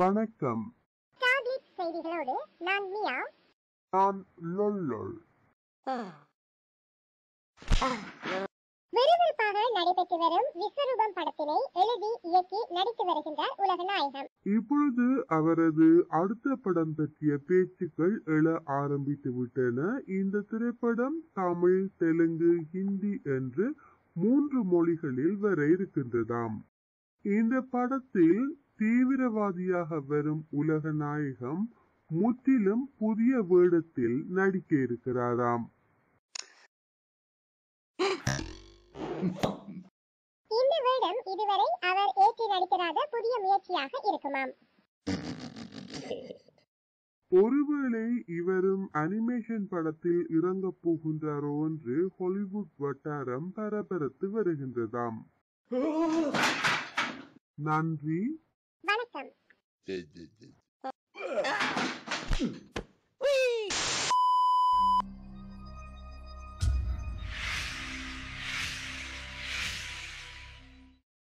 வணக்கம் ஸ்டார்லிட் செய்திகளோடு நான் மியா நான் லொல்லொல் விறுவிறுப்பாக நடைபெற்று வரும் விஸ்வரூபம் படத்தினை எழுதி இயக்கி நடித்து வருகின்றார் உலக நாயகம் இப்பொழுது அவரது அடுத்த படம் பற்றிய பேச்சுக்கள் எழ ஆரம்பித்து விட்டன இந்த திரைப்படம் தமிழ் தெலுங்கு ஹிந்தி என்று மூன்று மொழிகளில் வர இருக்கின்றதாம் இந்த படத்தில் தீவிரவாதியாக வரும் உலக நாயகம் முற்றிலும் புதிய வேடத்தில் நடிக்க இருக்கிறாராம் இந்த வேடம் இதுவரை அவர் ஏற்றி நடித்திராத புதிய முயற்சியாக இருக்குமாம் ஒருவேளை இவரும் அனிமேஷன் படத்தில் இறங்கப் போகின்றாரோ என்று ஹாலிவுட் வட்டாரம் பரபரத்து வருகின்றதாம் நன்றி வணக்கம் Did, did, did.